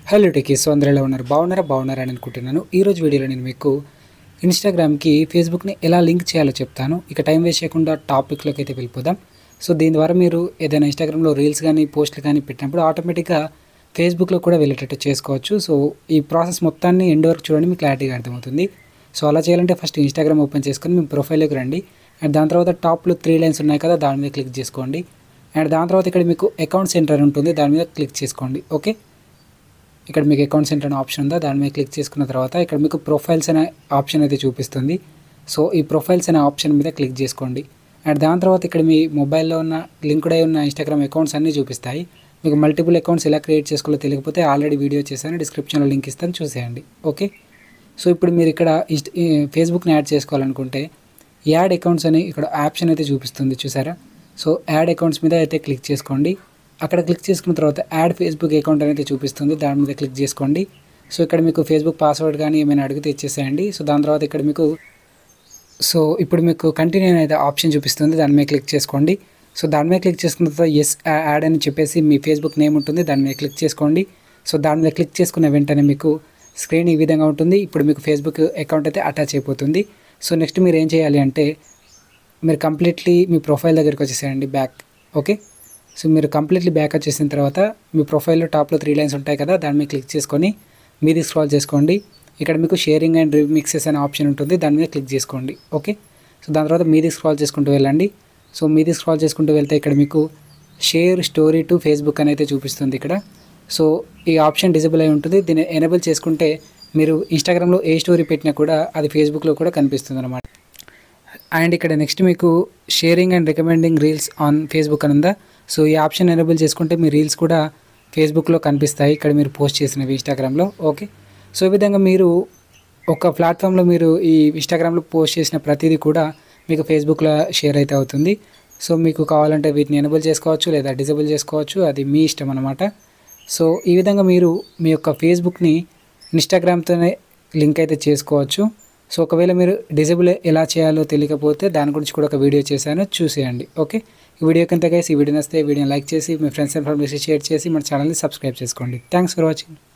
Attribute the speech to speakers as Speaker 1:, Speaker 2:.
Speaker 1: hello techies so అందరూ ఎలా ఉన్నారు బాగున్నారా బాగున్నారా అని అనుకుంటున్నాను ఈ రోజు వీడియోలో నేను మీకు ఇన్స్టాగ్రామ్కి ఫేస్బుక్ని ఎలా లింక్ చేయాలో చెప్తాను ఇక టైం వేస్ట్ చేయకుండా టాపిక్లోకి అయితే వెళ్ళిపోదాం సో దీని ద్వారా మీరు ఏదైనా ఇన్స్టాగ్రామ్లో రీల్స్ కానీ పోస్టులు కానీ పెట్టినప్పుడు ఆటోమేటిక్గా ఫేస్బుక్లో కూడా వెళ్ళేటట్టు చేసుకోవచ్చు సో ఈ ప్రాసెస్ మొత్తాన్ని ఎండ్ వరకు చూడండి మీకు క్లారిటీగా అర్థమవుతుంది సో అలా చేయాలంటే ఫస్ట్ ఇన్స్టాగ్రామ్ ఓపెన్ చేసుకొని మీ ప్రొఫైల్లోకి రండి అండ్ దాని తర్వాత టాప్లో త్రీ లైన్స్ ఉన్నాయి కదా దాని మీద క్లిక్ చేసుకోండి అండ్ దాని తర్వాత ఇక్కడ మీకు అకౌంట్ సెంటర్ ఉంటుంది దాని మీద క్లిక్ చేసుకోండి ఓకే ఇక్కడ మీకు అకౌంట్ సెంటర్ అనే ఆప్షన్ ఉందా దాని మీద క్లిక్ చేసుకున్న తర్వాత ఇక్కడ మీకు ప్రొఫైల్స్ అనే ఆప్షన్ అయితే చూపిస్తుంది సో ఈ ప్రొఫైల్స్ అనే ఆప్షన్ మీద క్లిక్ చేసుకోండి అండ్ దాని తర్వాత ఇక్కడ మీ మొబైల్లో ఉన్న లింక్డ్ అయి ఉన్న ఇన్స్టాగ్రామ్ అకౌంట్స్ అన్నీ చూపిస్తాయి మీకు మల్టిపుల్ అకౌంట్స్ ఎలా క్రియేట్ చేసుకోవాలో తెలియకపోతే ఆల్రెడీ వీడియో చేశాను డిస్క్రిప్షన్లో లింక్ ఇస్తాను చూసేయండి ఓకే సో ఇప్పుడు మీరు ఇక్కడ ఇన్స్ట్ ఫేస్బుక్ని యాడ్ చేసుకోవాలనుకుంటే యాడ్ అకౌంట్స్ అని ఇక్కడ ఆప్షన్ అయితే చూపిస్తుంది చూసారా సో యాడ్ అకౌంట్స్ మీద అయితే క్లిక్ చేసుకోండి అక్కడ క్లిక్ చేసుకున్న తర్వాత యాడ్ ఫేస్బుక్ అకౌంట్ అనేది చూపిస్తుంది దాని మీద క్లిక్ చేసుకోండి సో ఇక్కడ మీకు ఫేస్బుక్ పాస్వర్డ్ కానీ ఏమైనా అడిగితే ఇచ్చేసేయండి సో దాని తర్వాత ఇక్కడ మీకు సో ఇప్పుడు మీకు కంటిన్యూ అనేది ఆప్షన్ చూపిస్తుంది దాని మీద క్లిక్ చేసుకోండి సో దాని మీద క్లిక్ చేసుకున్న తర్వాత ఎస్ యాడ్ అని చెప్పేసి మీ ఫేస్బుక్ నేమ్ ఉంటుంది దాని మీద క్లిక్ చేసుకోండి సో దాని మీద క్లిక్ చేసుకున్న వెంటనే మీకు స్క్రీన్ ఈ విధంగా ఉంటుంది ఇప్పుడు మీకు ఫేస్బుక్ అకౌంట్ అయితే అటాచ్ అయిపోతుంది సో నెక్స్ట్ మీరు ఏం చేయాలి అంటే మీరు కంప్లీట్లీ మీ ప్రొఫైల్ దగ్గరికి వచ్చేసేయండి బ్యాక్ ఓకే సో మీరు కంప్లీట్లీ బ్యాక్ వచ్చేసిన తర్వాత మీ ప్రొఫైల్లో టాప్లో త్రీ లైన్స్ ఉంటాయి కదా దాని మీద క్లిక్ చేసుకొని మీది స్క్రాల్ చేసుకోండి ఇక్కడ మీకు షేరింగ్ అండ్ రిమిక్సెస్ అనే ఆప్షన్ ఉంటుంది దాని మీద క్లిక్ చేసుకోండి ఓకే సో దాని తర్వాత మీది స్క్రాల్ చేసుకుంటూ వెళ్ళండి సో మీది స్క్రాల్ చేసుకుంటూ వెళ్తే ఇక్కడ మీకు షేర్ స్టోరీ టు ఫేస్బుక్ అని అయితే చూపిస్తుంది ఇక్కడ సో ఈ ఆప్షన్ డిజబుల్ అయి ఉంటుంది దీన్ని ఎనేబుల్ చేసుకుంటే మీరు ఇన్స్టాగ్రామ్లో ఏ స్టోరీ పెట్టినా కూడా అది ఫేస్బుక్లో కూడా కనిపిస్తుంది అనమాట అండ్ ఇక్కడ నెక్స్ట్ మీకు sharing and recommending reels on Facebook అని ఉందా సో ఈ ఆప్షన్ ఎనేబుల్ చేసుకుంటే మీ రీల్స్ కూడా ఫేస్బుక్లో కనిపిస్తాయి ఇక్కడ మీరు పోస్ట్ చేసినవి ఇన్స్టాగ్రామ్లో ఓకే సో ఈ విధంగా మీరు ఒక ప్లాట్ఫామ్లో మీరు ఈ ఇన్స్టాగ్రామ్లో పోస్ట్ చేసిన ప్రతిదీ కూడా మీకు ఫేస్బుక్లో షేర్ అయితే అవుతుంది సో మీకు కావాలంటే వీటిని ఎనేబుల్ చేసుకోవచ్చు లేదా డిజేబుల్ చేసుకోవచ్చు అది మీ ఇష్టం అనమాట సో ఈ విధంగా మీరు మీ యొక్క ఫేస్బుక్ని ఇన్స్టాగ్రామ్తోనే లింక్ అయితే చేసుకోవచ్చు సో ఒకవేళ మీరు డిజేబుల్ ఎలా చేయాలో తెలియకపోతే దాని గురించి కూడా ఒక వీడియో చేశాను చూసేయండి ఓకే ఈ వీడియో కింద గైస్ ఈ వీడియో నస్తే వీడియోని లైక్ చేసి మీ ఫ్రెండ్స్ అండ్ ఫ్యామిలీస్ షేర్ చేసి మన ఛానల్ని సబ్స్క్రైబ్ చేసుకోండి థ్యాంక్స్ ఫర్ వాచింగ్